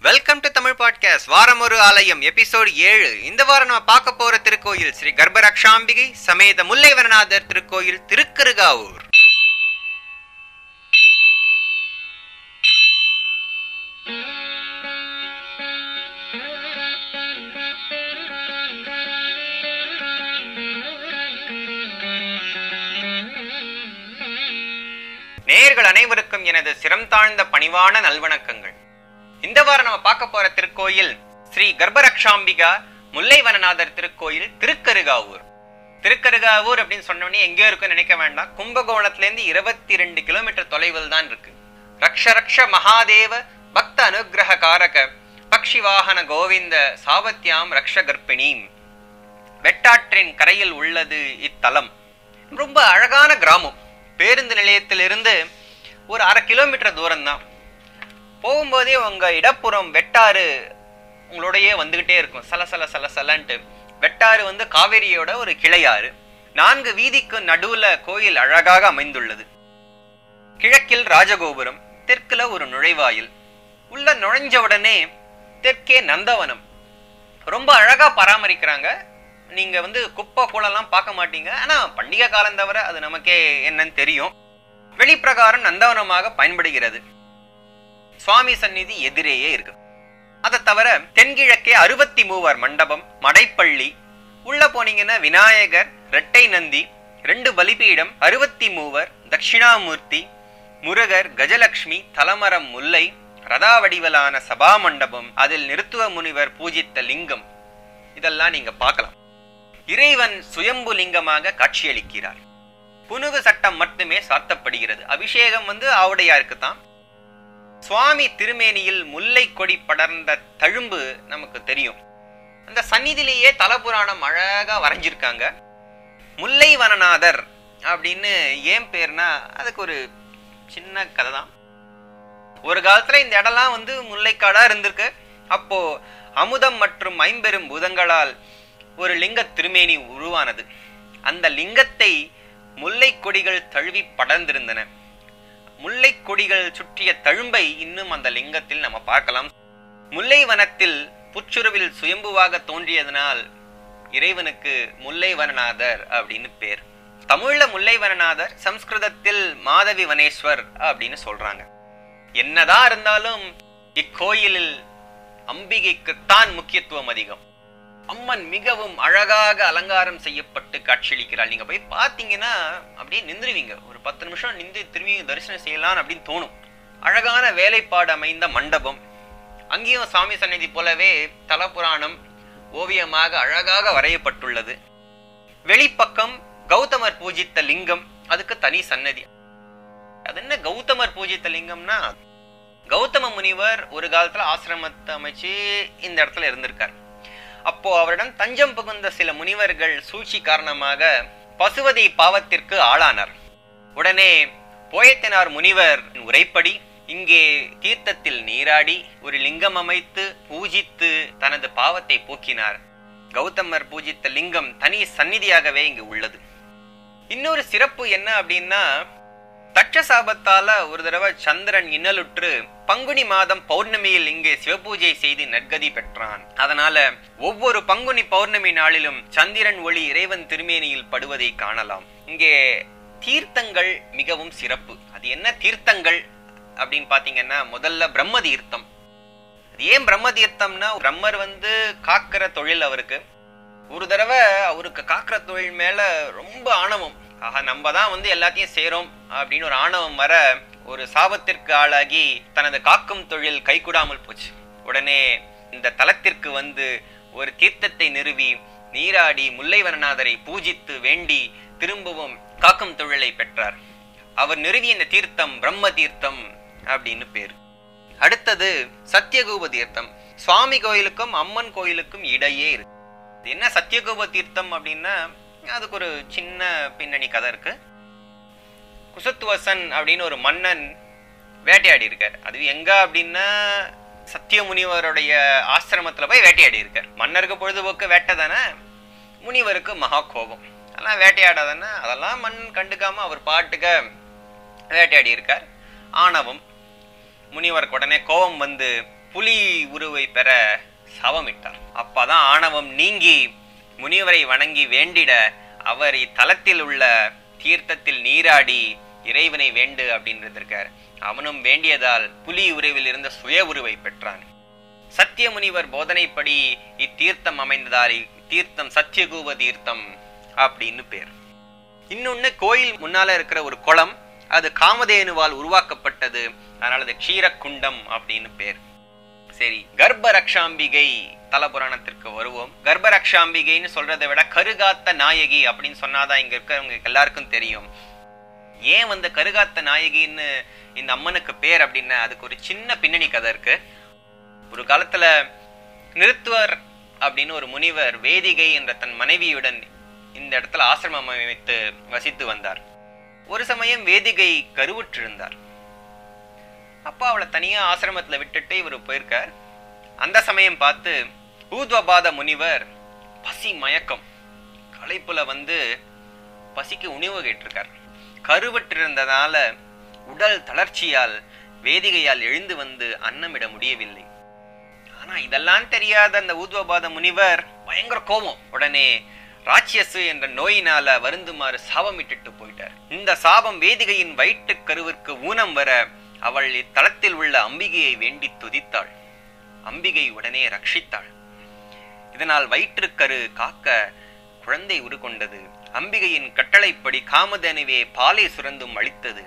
welcome to Tamil podcast வாரம் ஒரு ஆலயம் எபிசோட் ஏழு இந்த வாரம் நம்ம பார்க்க போற திருக்கோயில் ஸ்ரீ கர்ப்பரக்ஷாம்பிகை சமேத முல்லைவரநாதர் திருக்கோயில் திருக்கருகாவூர் நேயர்கள் அனைவருக்கும் எனது சிரம் தாழ்ந்த பணிவான நல்வணக்கங்கள் இந்த வாரம் நம்ம பார்க்க போற திருக்கோயில் ஸ்ரீ கர்ப்பரக்ஷாம்பிகா முல்லைவனநாதர் திருக்கோயில் திருக்கருகாவூர் திருக்கருகாவூர் அப்படின்னு சொன்னோடனே எங்கேயோ இருக்குன்னு நினைக்க வேண்டாம் கும்பகோணத்துல இருந்து இருபத்தி ரெண்டு கிலோமீட்டர் தொலைவில் தான் இருக்கு ரக்ஷ ரக்ஷ மகாதேவ பக்த அனுகிரக காரக பக்ஷி வாகன கோவிந்த சாவத்யாம் ரக்ஷ கர்ப்பிணீம் வெட்டாற்றின் கரையில் உள்ளது இத்தலம் ரொம்ப அழகான கிராமம் பேருந்து நிலையத்திலிருந்து ஒரு அரை கிலோமீட்டர் தூரம் தான் போகும்போதே உங்க இடப்புறம் வெட்டாறு உங்களோடயே வந்துகிட்டே இருக்கும் சல சல சல சலன்ட்டு வெட்டாறு வந்து காவேரியோட ஒரு கிளையாறு நான்கு வீதிக்கு நடுவுல கோயில் அழகாக அமைந்துள்ளது கிழக்கில் ராஜகோபுரம் தெற்குல ஒரு நுழைவாயில் உள்ள நுழைஞ்ச உடனே தெற்கே நந்தவனம் ரொம்ப அழகா பராமரிக்கிறாங்க நீங்க வந்து குப்பை கூலெல்லாம் பார்க்க மாட்டீங்க ஆனா பண்டிகை காலம் தவிர அது நமக்கே என்னன்னு தெரியும் வெளிப்பிரகாரம் நந்தவனமாக பயன்படுகிறது சுவாமி சந்நிதி எதிரேயே இருக்கு அதை தவிர தென்கிழக்கே அறுபத்தி மூவர் மண்டபம் மடைப்பள்ளி உள்ள போனீங்கன்னா விநாயகர் இரட்டை நந்தி ரெண்டு பலிபீடம் அறுபத்தி மூவர் தட்சிணாமூர்த்தி முருகர் கஜலட்சுமி தலமரம் முல்லை ரதாவடிவலான சபா மண்டபம் அதில் நிருத்துவ முனிவர் பூஜித்த லிங்கம் இதெல்லாம் நீங்க பார்க்கலாம் இறைவன் சுயம்பு லிங்கமாக காட்சியளிக்கிறார் புனுகு சட்டம் மட்டுமே சாத்தப்படுகிறது அபிஷேகம் வந்து ஆவுடையாருக்கு தான் சுவாமி திருமேனியில் முல்லை கொடி படர்ந்த தழும்பு நமக்கு தெரியும் அந்த சந்நிதியிலேயே தலபுராணம் அழகா வரைஞ்சிருக்காங்க முல்லை வனநாதர் அப்படின்னு ஏன் பேர்னா அதுக்கு ஒரு சின்ன கதை தான் ஒரு காலத்துல இந்த இடம்லாம் வந்து முல்லைக்காடா இருந்திருக்கு அப்போ அமுதம் மற்றும் ஐம்பெரும் பூதங்களால் ஒரு லிங்க திருமேனி உருவானது அந்த லிங்கத்தை முல்லை கொடிகள் தழுவி படர்ந்திருந்தன முல்லை கொடிகள் சுற்றிய தழும்பை இன்னும் அந்த லிங்கத்தில் நம்ம பார்க்கலாம் முல்லை வனத்தில் புற்றுருவில் சுயம்புவாக தோன்றியதனால் இறைவனுக்கு முல்லைவனநாதர் அப்படின்னு பேர் தமிழ்ல முல்லைவனநாதர் சம்ஸ்கிருதத்தில் மாதவி வனேஸ்வர் அப்படின்னு சொல்றாங்க என்னதான் இருந்தாலும் இக்கோயிலில் அம்பிகைக்குத்தான் முக்கியத்துவம் அதிகம் அம்மன் மிகவும் அழகாக அலங்காரம் செய்யப்பட்டு காட்சியளிக்கிறாள் நீங்க போய் பார்த்தீங்கன்னா அப்படியே நின்றுவீங்க ஒரு பத்து நிமிஷம் நின்று திரும்பி தரிசனம் செய்யலாம் அப்படின்னு தோணும் அழகான வேலைப்பாடு அமைந்த மண்டபம் அங்கேயும் சாமி சந்நிதி போலவே தலபுராணம் ஓவியமாக அழகாக வரையப்பட்டுள்ளது வெளிப்பக்கம் கௌதமர் பூஜித்த லிங்கம் அதுக்கு தனி சன்னதி அது என்ன கௌதமர் பூஜித்த லிங்கம்னா கௌதம முனிவர் ஒரு காலத்துல ஆசிரமத்தை அமைச்சு இந்த இடத்துல இருந்திருக்கார் அப்போ அவரிடம் தஞ்சம் புகுந்த சில முனிவர்கள் சூழ்ச்சி காரணமாக பசுவதி பாவத்திற்கு ஆளானார் உடனே போயத்தினார் முனிவர் உரைப்படி இங்கே தீர்த்தத்தில் நீராடி ஒரு லிங்கம் அமைத்து பூஜித்து தனது பாவத்தை போக்கினார் கௌதமர் பூஜித்த லிங்கம் தனி சந்நிதியாகவே இங்கு உள்ளது இன்னொரு சிறப்பு என்ன அப்படின்னா தட்ச சாபத்தால ஒரு தடவை சந்திரன் இன்னலுற்று பங்குனி மாதம் பௌர்ணமியில் இங்கே சிவபூஜை செய்து நற்கதி பெற்றான் அதனால ஒவ்வொரு பங்குனி பௌர்ணமி நாளிலும் சந்திரன் ஒளி இறைவன் திருமேனியில் படுவதை காணலாம் இங்கே தீர்த்தங்கள் மிகவும் சிறப்பு அது என்ன தீர்த்தங்கள் அப்படின்னு பாத்தீங்கன்னா முதல்ல பிரம்ம தீர்த்தம் அது ஏன் பிரம்ம தீர்த்தம்னா பிரம்மர் வந்து காக்கிற தொழில் அவருக்கு ஒரு தடவை அவருக்கு காக்கிற தொழில் மேல ரொம்ப ஆணவம் ஆக நம்ம தான் வந்து எல்லாத்தையும் செய்றோம் அப்படின்னு ஒரு ஆணவம் வர ஒரு சாபத்திற்கு ஆளாகி தனது காக்கும் தொழில் கைகூடாமல் போச்சு உடனே இந்த தலத்திற்கு வந்து ஒரு தீர்த்தத்தை நிறுவி நீராடி முல்லைவனநாதரை பூஜித்து வேண்டி திரும்பவும் காக்கும் தொழிலை பெற்றார் அவர் நிறுவிய இந்த தீர்த்தம் பிரம்ம தீர்த்தம் அப்படின்னு பேர் அடுத்தது சத்தியகூப தீர்த்தம் சுவாமி கோயிலுக்கும் அம்மன் கோயிலுக்கும் இடையே இருக்கு இது என்ன சத்தியகூப தீர்த்தம் அப்படின்னா அதுக்கு ஒரு சின்ன பின்னணி கதை இருக்கு குசத்துவசன் அப்படின்னு ஒரு மன்னன் வேட்டையாடி இருக்கார் அது எங்க அப்படின்னா சத்திய முனிவருடைய ஆசிரமத்துல போய் வேட்டையாடி இருக்கார் மன்னருக்கு பொழுதுபோக்கு வேட்டை தானே முனிவருக்கு மகா கோபம் அதெல்லாம் வேட்டையாடாதானே அதெல்லாம் மண் கண்டுக்காம அவர் பாட்டுக்க வேட்டையாடி இருக்கார் ஆணவம் முனிவருக்கு உடனே கோபம் வந்து புலி உருவை பெற சவமிட்டார் அப்பதான் ஆணவம் நீங்கி முனிவரை வணங்கி வேண்டிட அவர் இத்தலத்தில் உள்ள தீர்த்தத்தில் நீராடி இறைவனை வேண்டு அப்படின்னு இருக்கார் அவனும் வேண்டியதால் புலி உருவில் இருந்த சுய உருவை பெற்றான் சத்திய முனிவர் போதனைப்படி இத்தீர்த்தம் அமைந்ததால் தீர்த்தம் சத்தியகூப தீர்த்தம் அப்படின்னு பேர் இன்னொன்னு கோயில் முன்னால இருக்கிற ஒரு குளம் அது காமதேனுவால் உருவாக்கப்பட்டது அதனால அது க்ஷீரக்குண்டம் அப்படின்னு பேர் சரி கர்ப்ப ரக்ஷாம்பிகை தலபுராணத்திற்கு வருவோம் கர்ப்ப ரக்ஷாம்பிகைன்னு சொல்றதை விட கருகாத்த நாயகி அப்படின்னு சொன்னாதான் இங்க இருக்கிறவங்க எல்லாருக்கும் தெரியும் ஏன் வந்து கருகாத்த நாயகின்னு இந்த அம்மனுக்கு பேர் அப்படின்னா அதுக்கு ஒரு சின்ன பின்னணி கதை இருக்கு ஒரு காலத்துல நிறுத்துவர் அப்படின்னு ஒரு முனிவர் வேதிகை என்ற தன் மனைவியுடன் இந்த இடத்துல ஆசிரமம் அமைத்து வசித்து வந்தார் ஒரு சமயம் வேதிகை கருவுற்றிருந்தார் அப்பா அவளை தனியா ஆசிரமத்துல விட்டுட்டு இவர் போயிருக்கார் அந்த சமயம் பார்த்து ஊத்வபாத முனிவர் பசி மயக்கம் களைப்புல வந்து பசிக்கு உணவு கேட்டிருக்கார் கருவற்றிருந்ததால உடல் தளர்ச்சியால் வேதிகையால் எழுந்து வந்து அன்னமிட முடியவில்லை ஆனா இதெல்லாம் தெரியாத அந்த ஊத்வபாத முனிவர் பயங்கர கோபம் உடனே ராட்சசு என்ற நோயினால வருந்துமாறு சாபமிட்டுட்டு போயிட்டார் இந்த சாபம் வேதிகையின் வயிற்றுக் கருவிற்கு ஊனம் வர அவள் இத்தலத்தில் உள்ள அம்பிகையை வேண்டி துதித்தாள் அம்பிகை உடனே ரட்சித்தாள் இதனால் வயிற்றுக்கரு காக்க குழந்தை உருக்கொண்டது அம்பிகையின் கட்டளைப்படி காமதேனுவே பாலை சுரந்தும் அளித்தது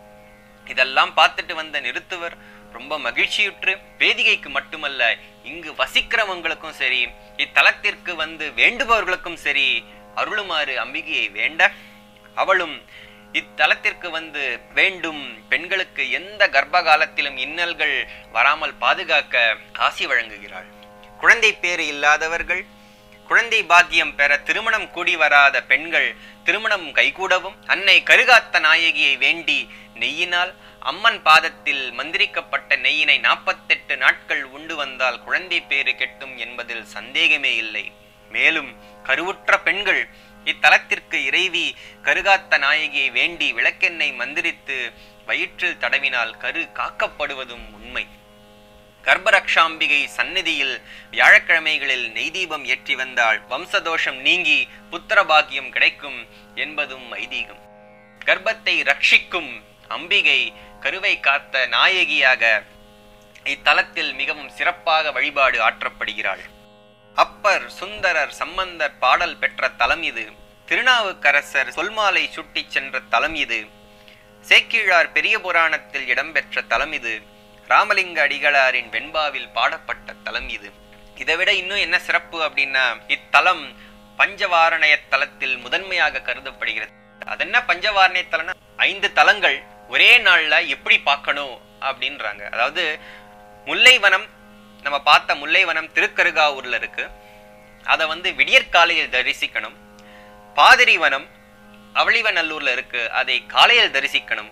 இதெல்லாம் பார்த்துட்டு வந்த நிறுத்துவர் ரொம்ப மகிழ்ச்சியுற்று வேதிகைக்கு மட்டுமல்ல இங்கு வசிக்கிறவங்களுக்கும் சரி இத்தலத்திற்கு வந்து வேண்டுபவர்களுக்கும் சரி அருளுமாறு அம்பிகையை வேண்ட அவளும் இத்தலத்திற்கு வந்து வேண்டும் பெண்களுக்கு எந்த கர்ப்ப காலத்திலும் இன்னல்கள் வராமல் பாதுகாக்க ஆசி வழங்குகிறாள் குழந்தை பேறு இல்லாதவர்கள் குழந்தை பாக்கியம் பெற திருமணம் கூடி வராத பெண்கள் திருமணம் கைகூடவும் அன்னை கருகாத்த நாயகியை வேண்டி நெய்யினால் அம்மன் பாதத்தில் மந்திரிக்கப்பட்ட நெய்யினை நாற்பத்தெட்டு நாட்கள் உண்டு வந்தால் குழந்தை பேறு கெட்டும் என்பதில் சந்தேகமே இல்லை மேலும் கருவுற்ற பெண்கள் இத்தலத்திற்கு இறைவி கருகாத்த நாயகியை வேண்டி விளக்கெண்ணெய் மந்திரித்து வயிற்றில் தடவினால் கரு காக்கப்படுவதும் உண்மை கர்ப்பரக்ஷாம்பிகை சந்நிதியில் வியாழக்கிழமைகளில் நெய்தீபம் ஏற்றி வந்தால் வம்சதோஷம் நீங்கி புத்திர பாக்கியம் கிடைக்கும் என்பதும் ஐதீகம் கர்ப்பத்தை ரட்சிக்கும் அம்பிகை கருவை காத்த நாயகியாக இத்தலத்தில் மிகவும் சிறப்பாக வழிபாடு ஆற்றப்படுகிறாள் அப்பர் சுந்தரர் சம்பந்தர் பாடல் பெற்ற தலம் இது திருநாவுக்கரசர் சொல்மாலை சுட்டிச் சென்ற தலம் இது சேக்கிழார் பெரிய புராணத்தில் இடம்பெற்ற தலம் இது ராமலிங்க அடிகளாரின் வெண்பாவில் பாடப்பட்ட தலம் இது இதை விட இன்னும் என்ன சிறப்பு அப்படின்னா இத்தலம் பஞ்சவாரணய தலத்தில் முதன்மையாக கருதப்படுகிறது அது என்ன பஞ்சவாரணய தலம்னா ஐந்து தலங்கள் ஒரே நாள்ல எப்படி பார்க்கணும் அப்படின்றாங்க அதாவது முல்லைவனம் நம்ம பார்த்த முல்லைவனம் திருக்கருகாவூர்ல இருக்கு அதை வந்து விடியற்காலையில் தரிசிக்கணும் பாதிரிவனம் அவளிவநல்லூர்ல இருக்கு அதை காலையில் தரிசிக்கணும்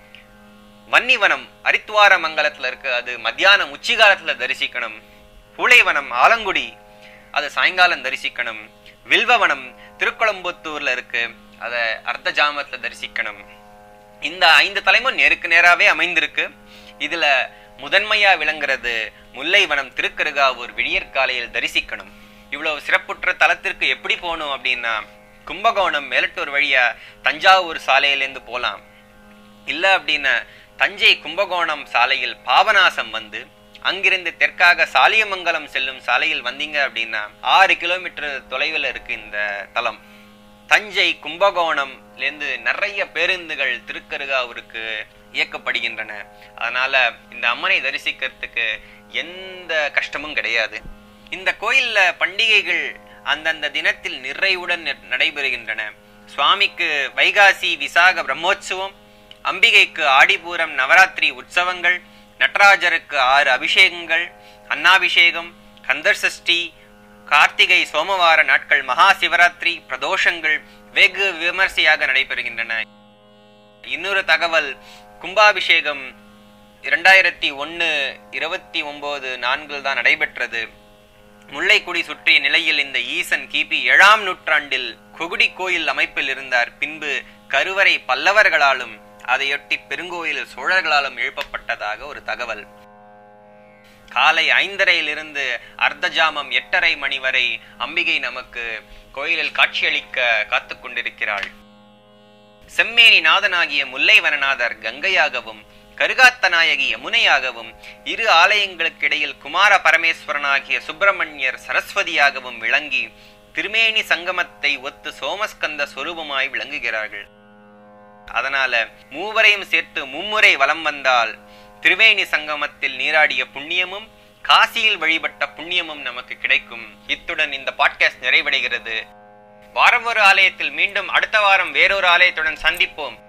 வன்னிவனம் அரித்துவார மங்கலத்துல இருக்கு அது மத்தியானம் உச்சிகாலத்துல தரிசிக்கணும் பூளைவனம் ஆலங்குடி அது சாயங்காலம் தரிசிக்கணும் வில்வவனம் திருக்குளம்புத்தூர்ல இருக்கு அதை அர்த்த ஜாமத்துல தரிசிக்கணும் இந்த ஐந்து தலைமும் நேருக்கு நேராவே அமைந்திருக்கு இதுல முதன்மையா விளங்குறது முல்லைவனம் திருக்கருகாவூர் விடியற்காலையில் தரிசிக்கணும் இவ்வளவு சிறப்புற்ற தலத்திற்கு எப்படி போகணும் அப்படின்னா கும்பகோணம் மேலட்டூர் வழியா தஞ்சாவூர் சாலையிலேருந்து போலாம் இல்ல அப்படின்னா தஞ்சை கும்பகோணம் சாலையில் பாபநாசம் வந்து அங்கிருந்து தெற்காக சாலியமங்கலம் செல்லும் சாலையில் வந்தீங்க அப்படின்னா ஆறு கிலோமீட்டர் தொலைவில் இருக்கு இந்த தலம் தஞ்சை கும்பகோணம்லேருந்து நிறைய பேருந்துகள் திருக்கருகாவூருக்கு இயக்கப்படுகின்றன அதனால இந்த அம்மனை தரிசிக்கிறதுக்கு எந்த கஷ்டமும் கிடையாது இந்த கோயில்ல பண்டிகைகள் அந்தந்த தினத்தில் நிறைவுடன் நடைபெறுகின்றன சுவாமிக்கு வைகாசி விசாக பிரம்மோற்சவம் அம்பிகைக்கு ஆடிபூரம் நவராத்திரி உற்சவங்கள் நடராஜருக்கு ஆறு அபிஷேகங்கள் அன்னாபிஷேகம் கந்தர் சஷ்டி கார்த்திகை சோமவார நாட்கள் மகா சிவராத்திரி பிரதோஷங்கள் வெகு விமர்சையாக நடைபெறுகின்றன இன்னொரு தகவல் கும்பாபிஷேகம் இரண்டாயிரத்தி ஒன்னு இருபத்தி ஒன்பது நான்கில் தான் நடைபெற்றது முல்லைக்குடி சுற்றிய நிலையில் இந்த ஈசன் கிபி ஏழாம் நூற்றாண்டில் கொகுடி கோயில் அமைப்பில் இருந்தார் பின்பு கருவறை பல்லவர்களாலும் அதையொட்டி பெருங்கோயில் சோழர்களாலும் எழுப்பப்பட்டதாக ஒரு தகவல் காலை ஐந்தரையிலிருந்து அர்த்தஜாமம் எட்டரை மணி வரை அம்பிகை நமக்கு கோயிலில் காட்சியளிக்க காத்து கொண்டிருக்கிறாள் செம்மேனி நாதனாகிய முல்லைவனநாதர் கங்கையாகவும் கருகாத்தநாயகி யமுனையாகவும் இரு ஆலயங்களுக்கிடையில் குமார பரமேஸ்வரனாகிய சுப்பிரமணியர் சரஸ்வதியாகவும் விளங்கி திருமேனி சங்கமத்தை ஒத்து சோமஸ்கந்த சொரூபமாய் விளங்குகிறார்கள் அதனால மூவரையும் சேர்த்து மும்முறை வலம் வந்தால் திருவேணி சங்கமத்தில் நீராடிய புண்ணியமும் காசியில் வழிபட்ட புண்ணியமும் நமக்கு கிடைக்கும் இத்துடன் இந்த பாட்காஸ்ட் நிறைவடைகிறது வாரம் ஒரு ஆலயத்தில் மீண்டும் அடுத்த வாரம் வேறொரு ஆலயத்துடன் சந்திப்போம்